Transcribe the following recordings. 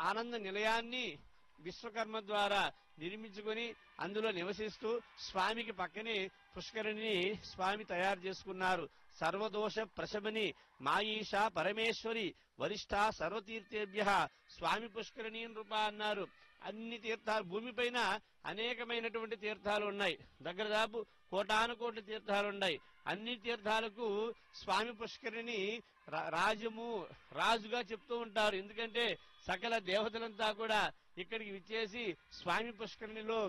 ఆనంద నిలయాన్ని విశ్వకర్మ ద్వారా నిర్మించుకొని అందులో నివసిస్తూ స్వామికి పక్కనే పుష్కరిణిని స్వామి తయారు చేసుకున్నారు సర్వదోష ప్రశమని మాయీష పరమేశ్వరి వరిష్ఠ సర్వతీర్థేభ్య స్వామి పుష్కరిణి రూప అన్నారు అన్ని తీర్థాలు భూమిపైన అనేకమైనటువంటి తీర్థాలు ఉన్నాయి దగ్గర దాపు కోటాను కోట్ల తీర్థాలు ఉన్నాయి అన్ని తీర్థాలకు స్వామి పుష్కరిణి రా- రాజము రాజుగా చెప్తూ ఉంటారు ఎందుకంటే సకల దేవతలంతా కూడా ఇక్కడికి విచ్చేసి స్వామి పుష్కరిణిలో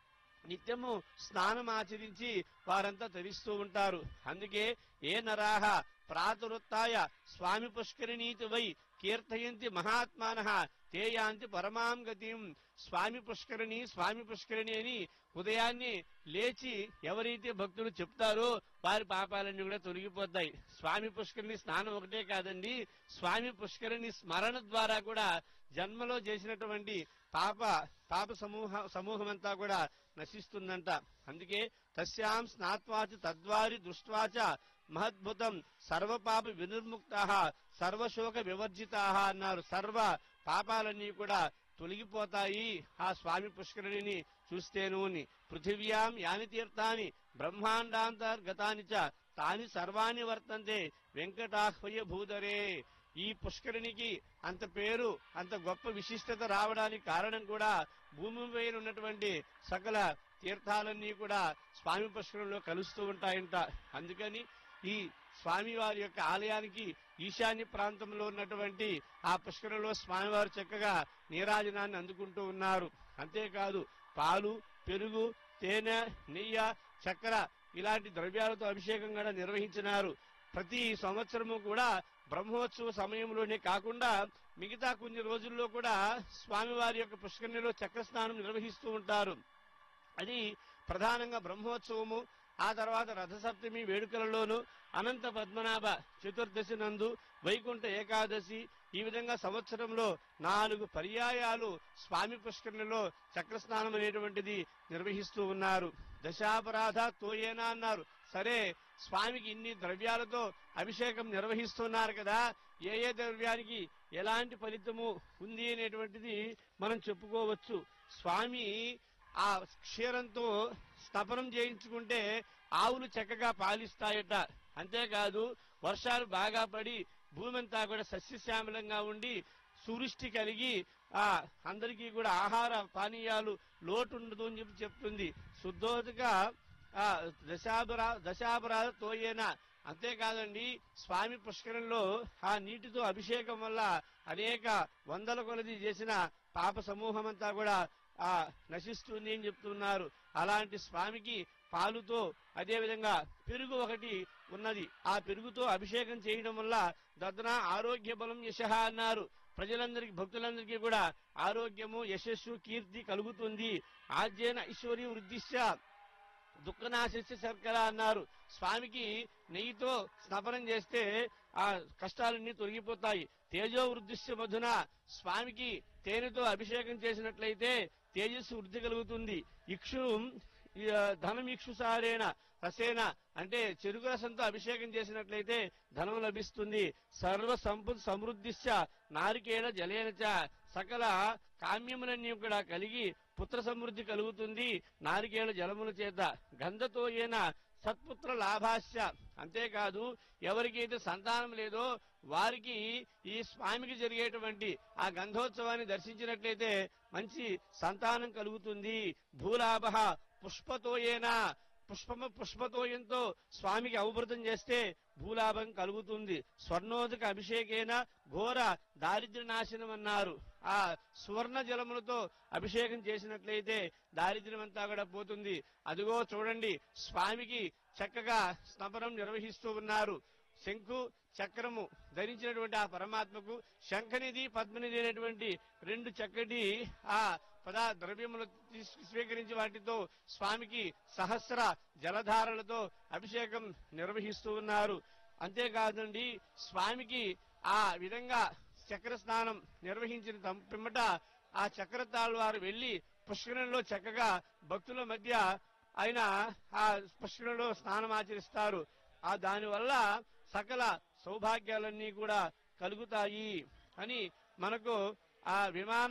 నిత్యము స్నానం ఆచరించి వారంతా తరిస్తూ ఉంటారు అందుకే ఏ నరాహ ప్రాతురుత్తాయ స్వామి పుష్కరిణీతి వై కీర్తయంతి మహాత్మాన తే యాంతి పరమాం గతిం స్వామి పుష్కరిణి స్వామి పుష్కరిణి అని ఉదయాన్నే లేచి ఎవరైతే భక్తులు చెప్తారో వారి పాపాలన్నీ కూడా తొలగిపోతాయి స్వామి పుష్కరిణి స్నానం ఒకటే కాదండి స్వామి పుష్కరిణి స్మరణ ద్వారా కూడా జన్మలో చేసినటువంటి పాప పాప సమూహ సమూహం అంతా కూడా నశిస్తుందంట అందుకే తస్యాం స్నాత్వాచ తద్వారి దృష్ట్వాచ మహద్భుతం సర్వపాప వినిర్ముక్త సర్వశోక వివర్జిత అన్నారు సర్వ పాపాలన్నీ కూడా తొలగిపోతాయి ఆ స్వామి పుష్కరిణిని చూస్తేను అని. పృథివ్యాం యాని తీర్థాని బ్రహ్మాండాంతర్గతాని చ తాని సర్వాణి వర్తంతే వెంకటాహ్వయ భూధరే ఈ పుష్కరిణికి అంత పేరు అంత గొప్ప విశిష్టత రావడానికి కారణం కూడా భూమి పైన ఉన్నటువంటి సకల తీర్థాలన్నీ కూడా స్వామి పుష్కరంలో కలుస్తూ ఉంటాయంట అందుకని ఈ స్వామి వారి యొక్క ఆలయానికి ఈశాన్య ప్రాంతంలో ఉన్నటువంటి ఆ పుష్కరంలో స్వామివారు చక్కగా నీరాజనాన్ని అందుకుంటూ ఉన్నారు అంతేకాదు పాలు పెరుగు తేనె నెయ్యి చక్కెర ఇలాంటి ద్రవ్యాలతో అభిషేకం కూడా నిర్వహించినారు ప్రతి సంవత్సరము కూడా బ్రహ్మోత్సవ సమయంలోనే కాకుండా మిగతా కొన్ని రోజుల్లో కూడా స్వామివారి యొక్క పుష్కరిణిలో చక్ర స్నానం నిర్వహిస్తూ ఉంటారు అది ప్రధానంగా బ్రహ్మోత్సవము ఆ తర్వాత రథసప్తమి వేడుకలలోను అనంత పద్మనాభ చతుర్దశి నందు వైకుంఠ ఏకాదశి ఈ విధంగా సంవత్సరంలో నాలుగు పర్యాయాలు స్వామి పుష్కరిణిలో చక్రస్నానం అనేటువంటిది నిర్వహిస్తూ ఉన్నారు దశాపరాధ తోయేనా అన్నారు సరే స్వామికి ఇన్ని ద్రవ్యాలతో అభిషేకం నిర్వహిస్తున్నారు కదా ఏ ఏ ద్రవ్యానికి ఎలాంటి ఫలితము ఉంది అనేటువంటిది మనం చెప్పుకోవచ్చు స్వామి ఆ క్షీరంతో స్తపనం చేయించుకుంటే ఆవులు చక్కగా పాలిస్తాయట అంతేకాదు వర్షాలు బాగా పడి భూమి అంతా కూడా సస్యశ్యామలంగా ఉండి సువృష్టి కలిగి ఆ అందరికీ కూడా ఆహార పానీయాలు లోటు ఉండదు అని చెప్పి చెప్తుంది శుద్ధోదక ఆ దశాపరా దశాపరాధ తోయేనా అంతేకాదండి స్వామి పుష్కరంలో ఆ నీటితో అభిషేకం వల్ల అనేక వందల కొలది చేసిన పాప సమూహం అంతా కూడా ఆ నశిస్తుంది అని చెప్తున్నారు అలాంటి స్వామికి పాలుతో అదే విధంగా పెరుగు ఒకటి ఉన్నది ఆ పెరుగుతో అభిషేకం చేయడం వల్ల దద్న ఆరోగ్య బలం యశ అన్నారు ప్రజలందరికీ భక్తులందరికీ కూడా ఆరోగ్యము యశస్సు కీర్తి కలుగుతుంది ఆద్యన ఐశ్వర్య వృద్ధిశ్చ దుఃఖనాశిస్య శర్కర అన్నారు స్వామికి నెయ్యితో స్నపనం చేస్తే ఆ కష్టాలన్నీ తొలగిపోతాయి తేజో వృద్ధిశ్య మధున స్వామికి తేనెతో అభిషేకం చేసినట్లయితే తేజస్సు వృద్ధి కలుగుతుంది ఇక్షు ఈ, ఆ, ధనం ఇక్షుసారేణ రసేన అంటే చెరుకు రసంతో అభిషేకం చేసినట్లయితే ధనం లభిస్తుంది సర్వ సంపద సమృద్ధిశ్చ నారికేణ జలేన చ సకల కామ్యములన్నీ కూడా కలిగి పుత్ర సమృద్ధి కలుగుతుంది నారికేళ జలముల చేత గంధతో ఏన సత్పుత్ర లాభాశ్చ అంతేకాదు ఎవరికైతే సంతానం లేదో వారికి ఈ స్వామికి జరిగేటువంటి ఆ గంధోత్సవాన్ని దర్శించినట్లయితే మంచి సంతానం కలుగుతుంది భూలాభ పుష్పతోయేనా పుష్పము పుష్పతోయంతో స్వామికి అవభృతం చేస్తే భూలాభం కలుగుతుంది స్వర్ణోదక అభిషేకేన ఘోర దారిద్ర్య నాశనం అన్నారు ఆ సువర్ణ జలములతో అభిషేకం చేసినట్లయితే దారిద్ర్యం అంతా కూడా పోతుంది అదిగో చూడండి స్వామికి చక్కగా స్నపనం నిర్వహిస్తూ ఉన్నారు శంకు చక్రము ధరించినటువంటి ఆ పరమాత్మకు శంఖనిధి పద్మనిధి అనేటువంటి రెండు చక్కటి ఆ పదా ద్రవ్యములు తీసు- స్వీకరించి వాటితో స్వామికి సహస్ర జలధారలతో అభిషేకం నిర్వహిస్తూ ఉన్నారు అంతేకాదండి స్వామికి ఆ విధంగా చక్ర స్నానం నిర్వహించిన తం- పిమ్మట ఆ చక్రతాళ్ వారు వెళ్లి పుష్కరంలో చక్కగా భక్తుల మధ్య ఆయన ఆ పుష్కరంలో స్నానం ఆచరిస్తారు ఆ దానివల్ల సకల సౌభాగ్యాలన్నీ కూడా కలుగుతాయి అని మనకు ఆ విమాన